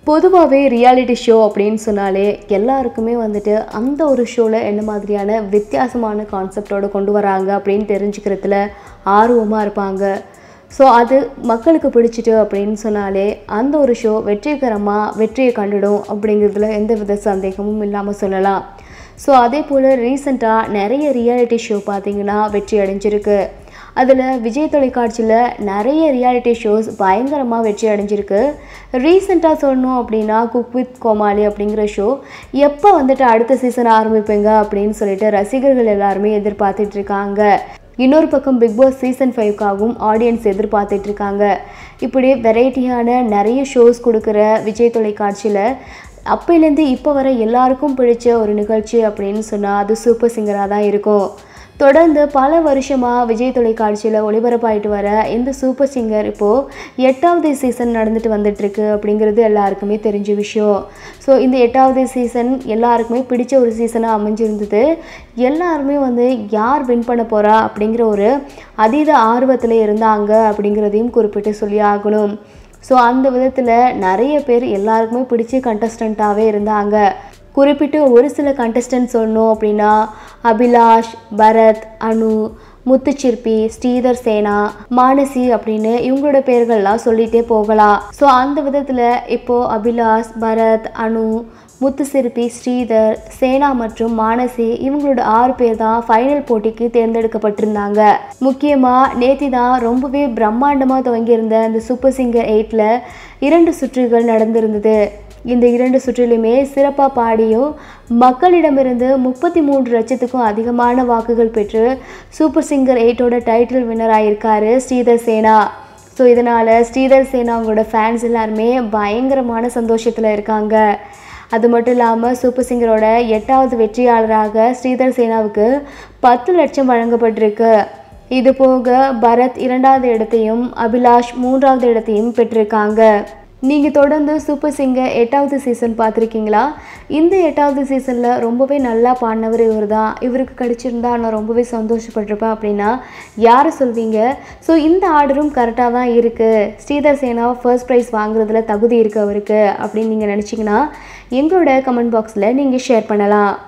பொதுவாகவே reality show அப்படின்னு சொன்னாலே எல்லாருக்குமே வந்துட்டு அந்த ஒரு ஷோவில் என்ன மாதிரியான வித்தியாசமான கான்செப்டோட கொண்டு வராங்க அப்படின்னு தெரிஞ்சுக்கிறதுல ஆர்வமாக இருப்பாங்க ஸோ அது மக்களுக்கு பிடிச்சிட்டு அப்படின்னு சொன்னாலே அந்த ஒரு ஷோ வெற்றிகரமாக வெற்றியை கண்டுடும் அப்படிங்கிறதுல எந்த வித சந்தேகமும் இல்லாமல் சொல்லலாம் ஸோ அதே போல் ரீசெண்டாக நிறைய ரியாலிட்டி ஷோ பார்த்தீங்கன்னா வெற்றி அடைஞ்சிருக்கு அதில் விஜய் தொலைக்காட்சியில் நிறைய ரியாலிட்டி ஷோஸ் பயங்கரமாக வெற்றி அடைஞ்சிருக்கு ரீசெண்டாக சொல்லணும் அப்படின்னா குக் வித் கோமாளி அப்படிங்கிற ஷோ எப்போ வந்துட்டு அடுத்த சீசன் ஆரம்பிப்பீங்க அப்படின்னு சொல்லிட்டு ரசிகர்கள் எல்லாருமே எதிர்பார்த்துட்டு இருக்காங்க இன்னொரு பக்கம் பிக் பாஸ் சீசன் ஃபைவ்க்காகவும் ஆடியன்ஸ் எதிர்பார்த்துட்டு இருக்காங்க இப்படி வெரைட்டியான நிறைய ஷோஸ் கொடுக்குற விஜய் தொலைக்காட்சியில் அப்போலேருந்து இப்போ வர எல்லாருக்கும் பிடிச்ச ஒரு நிகழ்ச்சி அப்படின்னு சொன்னால் அது சூப்பர் சிங்கராக தான் இருக்கும் தொடர்ந்து பல வருஷமாக விஜய் தொலைக்காட்சியில் ஒளிபரப்பாயிட்டு வர இந்த சூப்பர் சிங்கர் இப்போது எட்டாவது சீசன் நடந்துட்டு வந்துட்டுருக்கு அப்படிங்கிறது எல்லாருக்குமே தெரிஞ்ச விஷயம் ஸோ இந்த எட்டாவது சீசன் எல்லாருக்குமே பிடிச்ச ஒரு சீசனாக அமைஞ்சிருந்தது எல்லாருமே வந்து யார் வின் பண்ண போகிறா அப்படிங்கிற ஒரு அதீத ஆர்வத்தில் இருந்தாங்க அப்படிங்கிறதையும் குறிப்பிட்டு சொல்லி ஆகணும் ஸோ அந்த விதத்தில் நிறைய பேர் எல்லாருக்குமே பிடிச்ச கண்டஸ்டண்ட்டாகவே இருந்தாங்க குறிப்பிட்டு ஒரு சில கண்டஸ்டன்ட் சொல்லணும் அப்படின்னா அபிலாஷ் பரத் அனு முத்துச்சிற்பி ஸ்ரீதர் சேனா மானசி அப்படின்னு இவங்களோட பேர்கள்லாம் சொல்லிட்டே போகலாம் ஸோ அந்த விதத்தில் இப்போது அபிலாஷ் பரத் அனு முத்துசிற்பி ஸ்ரீதர் சேனா மற்றும் மானசி இவங்களோட ஆறு பேர் தான் ஃபைனல் போட்டிக்கு தேர்ந்தெடுக்கப்பட்டிருந்தாங்க முக்கியமாக நேத்தி தான் ரொம்பவே பிரம்மாண்டமாக துவங்கியிருந்த இந்த சூப்பர் சிங்கர் எயிட்டில் இரண்டு சுற்றுகள் நடந்திருந்தது இந்த இரண்டு சுற்றிலுமே சிறப்பாக பாடியும் மக்களிடமிருந்து முப்பத்தி மூன்று லட்சத்துக்கும் அதிகமான வாக்குகள் பெற்று சூப்பர் சிங்கர் எயிட்டோட டைட்டில் வின்னர் ஆயிருக்காரு ஸ்ரீதர் சேனா ஸோ இதனால் ஸ்ரீதர் சேனா அவங்களோட ஃபேன்ஸ் எல்லாருமே பயங்கரமான சந்தோஷத்தில் இருக்காங்க அது மட்டும் இல்லாமல் சூப்பர் சிங்கரோட எட்டாவது வெற்றியாளராக ஸ்ரீதர் சேனாவுக்கு பத்து லட்சம் வழங்கப்பட்டிருக்கு இது போக பரத் இரண்டாவது இடத்தையும் அபிலாஷ் மூன்றாவது இடத்தையும் பெற்றிருக்காங்க நீங்கள் தொடர்ந்து சூப்பர் சிங்கர் எட்டாவது சீசன் பார்த்துருக்கீங்களா இந்த எட்டாவது சீசனில் ரொம்பவே நல்லா பாடினவர் இவர் தான் இவருக்கு கிடைச்சிருந்தா நான் ரொம்பவே சந்தோஷப்பட்டிருப்பேன் அப்படின்னா யாரை சொல்வீங்க ஸோ இந்த ஆர்டரும் கரெக்டாக தான் இருக்குது ஸ்ரீதர் சேனா ஃபர்ஸ்ட் ப்ரைஸ் வாங்குறதுல தகுதி இருக்குது அவருக்கு அப்படின்னு நீங்கள் நினச்சிங்கன்னா எங்களோட கமெண்ட் பாக்ஸில் நீங்கள் ஷேர் பண்ணலாம்